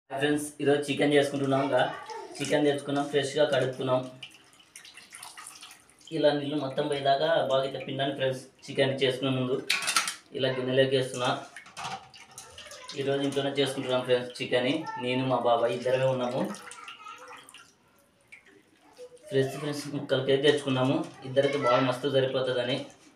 Friends ఈరోజు chicken చేసుకుంటున్నాం ఇంకా చికెన్ తెచ్చుకున్నాం ఫ్రెష్గా కడుక్కున్నాం ఇలా నీళ్ళు మొత్తం పోయేదాకా బాగా ఇట్లా పిండాను ఫ్రెండ్స్ చికెన్ చేసుకునే ముందు ఇలా గిన్నెలోకి వేస్తున్నా ఈరోజు ఇంట్లోనే చేసుకుంటున్నాం ఫ్రెండ్స్ చికెన్ నేను మా బాబాయ్ ఇద్దరమే ఉన్నాము ఫ్రెష్ ఫ్రెండ్స్ ముక్కలకైతే తెచ్చుకున్నాము ఇద్దరికి బాగా మస్తు సరిపోతుందని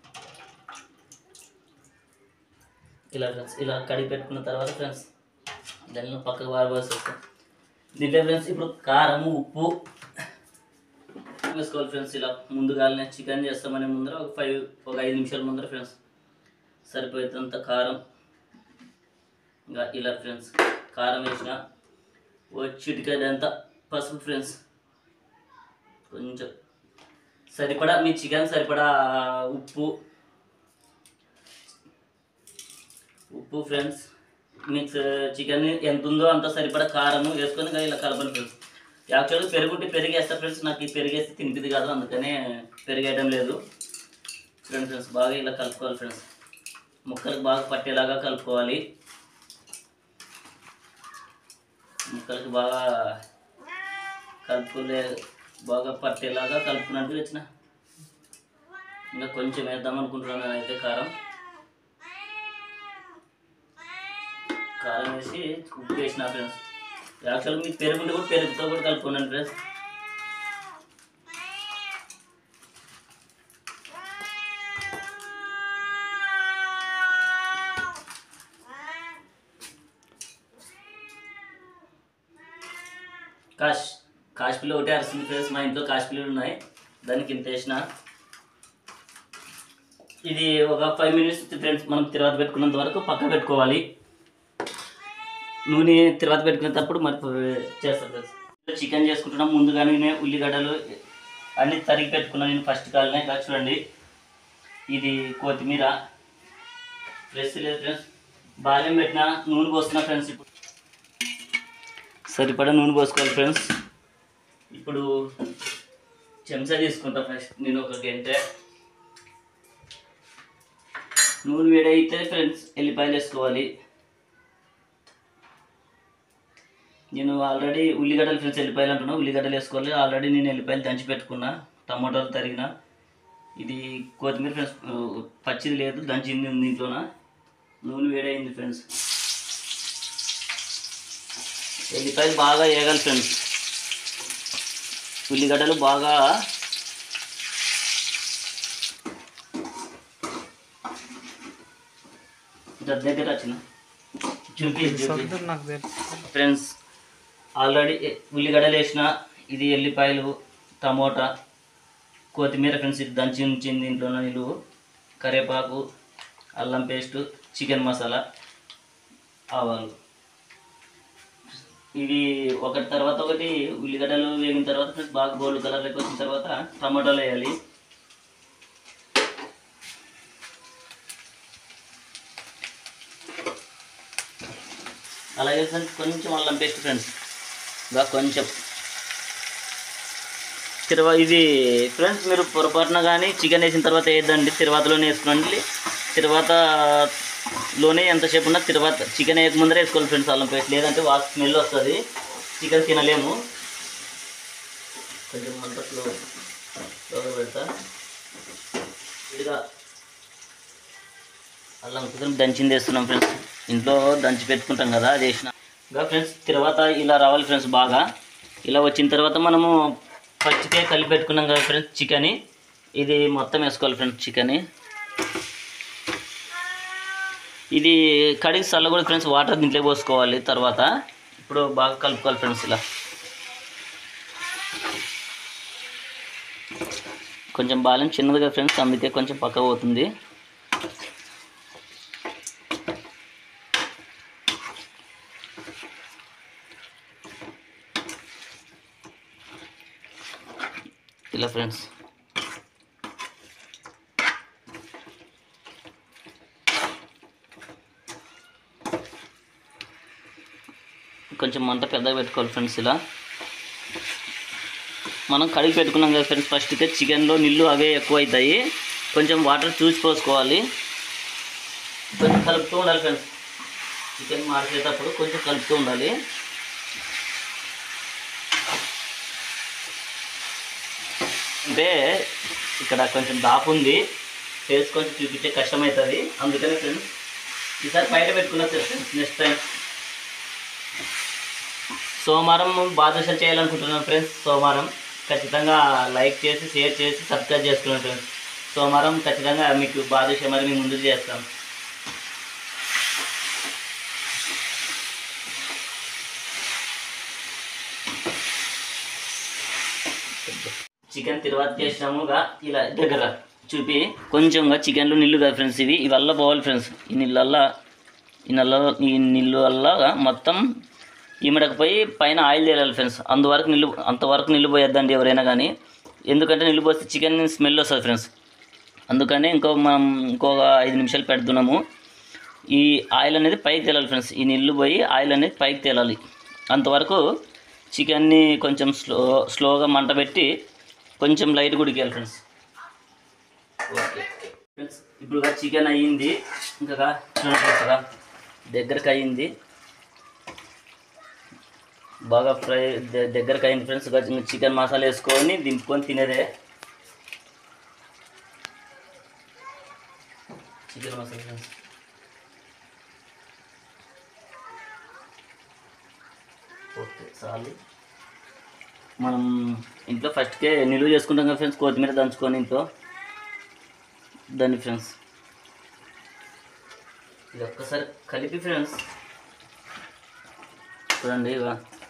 ఇలా ఫ్రెండ్స్ ఇలా కడిగి పెట్టుకున్న తర్వాత ఫ్రెండ్స్ దాన్ని పక్కకు వారబోసి వస్తాం దీంట్లో ఫ్రెండ్స్ ఇప్పుడు కారము ఉప్పు వేసుకోవాలి ఫ్రెండ్స్ ఇలా ముందుగానే చికెన్ చేస్తామనే ముందర ఒక ఫైవ్ ఒక ఐదు నిమిషాల ముందర ఫ్రెండ్స్ సరిపోయేంత కారం ఇంకా ఇలా ఫ్రెండ్స్ కారం వేసిన ఓ చిటికడంతా పసుపు ఫ్రెండ్స్ కొంచెం సరిపడా మీ చికెన్ సరిపడా ఉప్పు ఉప్పు ఫ్రెండ్స్ మీకు చికెన్ ఎంత ఉందో అంత సరిపడా కారము వేసుకొని ఇంకా ఇలా కలపండి ఫ్రెండ్స్ యాక్చువల్గా పెరుగుంటే పెరుగు వేస్తా ఫ్రెండ్స్ నాకు ఈ పెరుగు వేస్తే తినిపిది కాదు అందుకనే పెరిగేయడం లేదు చూడండి ఫ్రెండ్స్ బాగా ఇలా కలుపుకోవాలి ఫ్రెండ్స్ ముక్కలకు బాగా పట్టేలాగా కలుపుకోవాలి ముక్కలకి బాగా కలుపులే బాగా పట్టేలాగా కలుపుకున్నట్టు వచ్చిన ఇంకా కొంచెం వేద్దాం అనుకుంటున్నాను అయితే కారం కారం వేసి ఉప్పు వేసిన ఫ్రెండ్స్ యాక్చువల్గా మీకు పెరుగుంటే కూడా పెరుగుతో కూడా కలుపుకున్నాను ఫ్రెండ్స్ కాష్ కాష్ పిల్ల ఒకటే అరుస్తుంది ఫ్రెండ్స్ మా ఇంట్లో కాష్ పిల్లలు ఉన్నాయి దానికి ఇంత వేసిన ఇది ఒక ఫైవ్ మినిట్స్ ఫ్రెండ్స్ మనం తర్వాత పెట్టుకున్నంత వరకు పక్క పెట్టుకోవాలి నూనె తర్వాత పెట్టుకునేటప్పుడు మరి చేస్తాను ఫ్రెండ్స్ చికెన్ చేసుకుంటున్నాం ముందుగానే నేను ఉల్లిగడ్డలు అన్ని తరిగి పెట్టుకున్నాను నేను ఫస్ట్ కాలనే ఇలా చూడండి ఇది కొత్తిమీర ఫ్రెష్ లేదు ఫ్రెండ్స్ బాల్యం పెట్టిన నూనె పోస్తున్నా ఫ్రెండ్స్ ఇప్పుడు సరిపడా నూనె పోసుకోవాలి ఫ్రెండ్స్ ఇప్పుడు చెంచా తీసుకుంటా ఫస్ట్ నేను ఒక గంట నూనె వేడైతే ఫ్రెండ్స్ ఎల్లిపాయలు వేసుకోవాలి నేను ఆల్రెడీ ఉల్లిగడ్డలు ఫ్రెండ్స్ ఎల్లిపాయలు అంటున్నా ఉల్లిగడ్డలు వేసుకోవాలి ఆల్రెడీ నేను ఎల్లిపాయలు దంచి పెట్టుకున్నా టమాటాలు తరిగిన ఇది కొత్తిమీర ఫ్రెండ్స్ పచ్చిది లేదు దంచింది ఉంది దీంట్లోన నూనె వేడైంది ఫ్రెండ్స్ ఎల్లిపాయలు బాగా వేగాలి ఫ్రెండ్స్ ఉల్లిగడ్డలు బాగా దగ్గర వచ్చిన చూపి చూపి ఫ్రెండ్స్ ఆల్రెడీ ఉల్లిగడ్డలు వేసిన ఇది ఎల్లిపాయలు టమోటా కొత్తిమీర ఫ్రెండ్స్ ఇది దంచి ఉంచింది దీంట్లో నిలువు కరివేపాకు అల్లం పేస్టు చికెన్ మసాలా ఆవాలు ఇవి ఒకటి తర్వాత ఒకటి ఉల్లిగడ్డలు వేగిన తర్వాత ఫ్రెండ్స్ బాగా గోల్డ్ కలర్లోకి వచ్చిన తర్వాత టమాటాలు వేయాలి అలాగే ఫ్రెండ్స్ కొంచెం అల్లం పేస్ట్ ఫ్రెండ్స్ ఇంకా కొంచెం తిరువా ఇది ఫ్రెండ్స్ మీరు పొరపాటున కానీ చికెన్ వేసిన తర్వాత వేయద్దండి తిరువాతలోనే వేసుకోండి తిరువాతలోనే ఎంతసేపు ఉన్నా తిరువాత చికెన్ వేయక ముందరే వేసుకోవాలి ఫ్రెండ్స్ అల్లం పేస్ట్ లేదంటే వా స్మెల్ వస్తుంది చికెన్ తినలేము కొంచెం మంటలో లోపల పెడతా ఇదిగా అల్లం కుదిరి దంచింది వేస్తున్నాం ఫ్రెండ్స్ ఇంట్లో దంచి పెట్టుకుంటాం కదా అది వేసిన ఇంకా ఫ్రెండ్స్ తర్వాత ఇలా రావాలి ఫ్రెండ్స్ బాగా ఇలా వచ్చిన తర్వాత మనము పచ్చికే కలిపి పెట్టుకున్నాం కదా ఫ్రెండ్స్ చికెన్ ఇది మొత్తం వేసుకోవాలి ఫ్రెండ్స్ చికెన్ ఇది కడిగి చల్ల కూడా ఫ్రెండ్స్ వాటర్ దీంట్లో పోసుకోవాలి తర్వాత ఇప్పుడు బాగా కలుపుకోవాలి ఫ్రెండ్స్ ఇలా కొంచెం బాలం చిన్నదిగా ఫ్రెండ్స్ అందుకే కొంచెం పక్క పోతుంది ఇలా ఫ్రెండ్స్ కొంచెం మంట పెద్దగా పెట్టుకోవాలి ఫ్రెండ్స్ ఇలా మనం కడిగి పెట్టుకున్నాం కదా ఫ్రెండ్స్ ఫస్ట్ అయితే చికెన్లో నీళ్ళు అవే ఎక్కువ అవుతాయి కొంచెం వాటర్ చూసి పోసుకోవాలి కొంచెం కలుపుతూ ఉండాలి ఫ్రెండ్స్ చికెన్ మార్చేటప్పుడు కొంచెం కలుపుతూ ఉండాలి అంటే ఇక్కడ కొంచెం దాపు ఉంది ఫేస్ కొంచెం చూపించే కష్టమవుతుంది అందుకనే ఫ్రెండ్స్ ఈసారి బయట పెట్టుకున్నా ఫ్రెండ్స్ నెక్స్ట్ టైం సోమవారం బాదుషాలు చేయాలనుకుంటున్నాను ఫ్రెండ్స్ సోమవారం ఖచ్చితంగా లైక్ చేసి షేర్ చేసి సబ్స్క్రైబ్ చేసుకున్నాను ఫ్రెండ్స్ సోమవారం ఖచ్చితంగా మీకు బాదుషా మరి మీ ముందు చేస్తాం చికెన్ తర్వాత చేసినాముగా ఇలా దగ్గర చూపి కొంచెంగా చికెన్లో నీళ్ళు కాదు ఫ్రెండ్స్ ఇవి ఇవల్ల పోవాలి ఫ్రెండ్స్ ఈ నీళ్ళల్లో ఈ నల్ల ఈ నీళ్ళు వల్ల మొత్తం ఈమెడకపోయి పైన ఆయిల్ తేలాలి ఫ్రెండ్స్ అందువరకు నిల్లు అంతవరకు నిల్లు పోయొద్దండి ఎవరైనా కానీ ఎందుకంటే నిల్లు పోస్తే చికెన్ స్మెల్ వస్తుంది ఫ్రెండ్స్ అందుకని ఇంకో మనం ఇంకొక ఐదు నిమిషాలు పెడుతున్నాము ఈ ఆయిల్ అనేది పైకి తేలాలి ఫ్రెండ్స్ ఈ నీళ్ళు పోయి ఆయిల్ అనేది పైకి తేలాలి అంతవరకు చికెన్ని కొంచెం స్లో స్లోగా మంట పెట్టి కొంచెం లైట్ ఉడికేయాలి ఫ్రెండ్స్ ఓకే ఫ్రెండ్స్ ఇప్పుడు చికెన్ అయ్యింది ఇంకా చూడండి ఫ్రెండ్స్ ఇక దగ్గరకు అయ్యింది బాగా ఫ్రై ద- దగ్గరకు అయింది ఫ్రెండ్స్ ఇక చికెన్ మసాలా వేసుకొని దింపుకొని తినేదే చికెన్ మసాలా ఫ్రెండ్స్ ఓకే చాలు మనం ఇంట్లో ఫస్ట్కే నిలువ చేసుకుంటాం కదా ఫ్రెండ్స్ కొత్తిమీర దంచుకొని ఇంట్లో దాన్ని ఫ్రెండ్స్ ఇది ఒక్కసారి కలిపి ఫ్రెండ్స్ చూడండి ఇక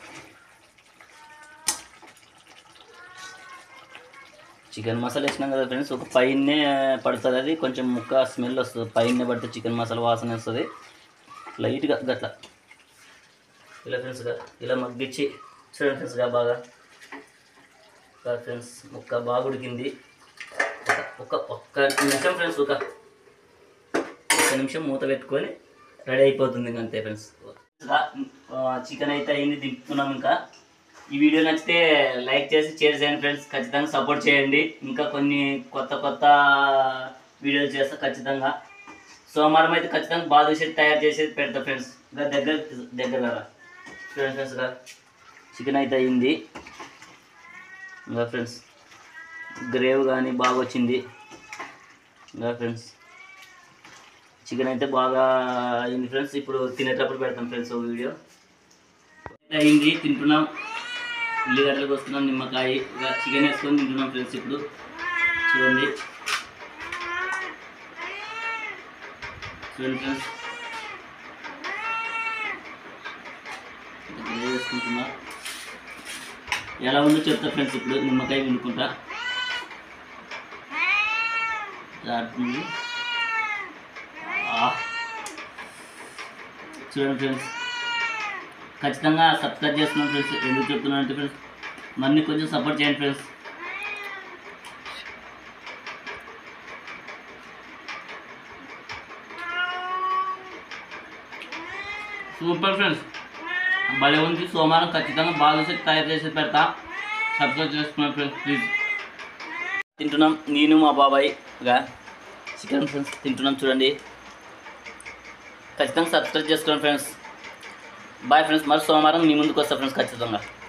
చికెన్ మసాలా వేసినాం కదా ఫ్రెండ్స్ ఒక పైనే పడుతుంది అది కొంచెం ముక్క స్మెల్ వస్తుంది పైనే పడితే చికెన్ మసాలా వాసన వస్తుంది లైట్గా గట్ల ఇలా ఫ్రెండ్స్గా ఇలా మగ్గిచ్చి చూడండి ఫ్రెండ్స్గా బాగా ఫ్రెండ్స్ ముక్క బాగా ఉడికింది ఒక ఒక్క నిమిషం ఫ్రెండ్స్ ఒక ఒక్క నిమిషం మూత పెట్టుకొని రెడీ అయిపోతుంది ఇంక అంతే ఫ్రెండ్స్ చికెన్ అయితే అయింది దింపుతున్నాం ఇంకా ఈ వీడియో నచ్చితే లైక్ చేసి షేర్ చేయండి ఫ్రెండ్స్ ఖచ్చితంగా సపోర్ట్ చేయండి ఇంకా కొన్ని కొత్త కొత్త వీడియోలు చేస్తా ఖచ్చితంగా సోమవారం అయితే ఖచ్చితంగా బాదుషా తయారు చేసి పెడతా ఫ్రెండ్స్ ఇంకా దగ్గర దగ్గర కదా చూడండి ఫ్రెండ్స్ చికెన్ అయితే అయింది ఇంకా ఫ్రెండ్స్ గ్రేవ్ కానీ బాగా వచ్చింది ఇంకా ఫ్రెండ్స్ చికెన్ అయితే బాగా అయింది ఫ్రెండ్స్ ఇప్పుడు తినేటప్పుడు పెడతాం ఫ్రెండ్స్ ఒక వీడియో అయింది తింటున్నాం ఉల్లిగడ్డలు వస్తున్నాం నిమ్మకాయ ఇక చికెన్ వేసుకొని తింటున్నాం ఫ్రెండ్స్ ఇప్పుడు చూడండి చూడండి ఫ్రెండ్స్ ఇట్లా వేసుకుంటున్నా ఎలా ఉందో చెప్తా ఫ్రెండ్స్ ఇప్పుడు నిమ్మకాయ వినుకుంటా దాటుతుంది ఆ. చూడండి ఫ్రెండ్స్ ఖచ్చితంగా సబ్స్క్రైబ్ చేస్తున్నాను ఫ్రెండ్స్ ఎందుకు చెప్తున్నాను అంటే ఫ్రెండ్స్ మన్ని కొంచెం సపోర్ట్ చేయండి ఫ్రెండ్స్ సూపర్ ఫ్రెండ్స్ భలే ఉంది సోమవారం ఖచ్చితంగా బాగా తయారు చేసి పెడతా సబ్స్క్రైబ్ చేసుకున్నాను ఫ్రెండ్స్ ప్లీజ్ తింటున్నాం నేను మా బాబాయ్గా చికెన్ ఫ్రెండ్స్ తింటున్నాం చూడండి ఖచ్చితంగా సబ్స్క్రైబ్ చేసుకోండి ఫ్రెండ్స్ బాయ్ ఫ్రెండ్స్ మరి సోమవారం మీ ముందుకు వస్తా ఫ్రెండ్స్ ఖచ్చితంగా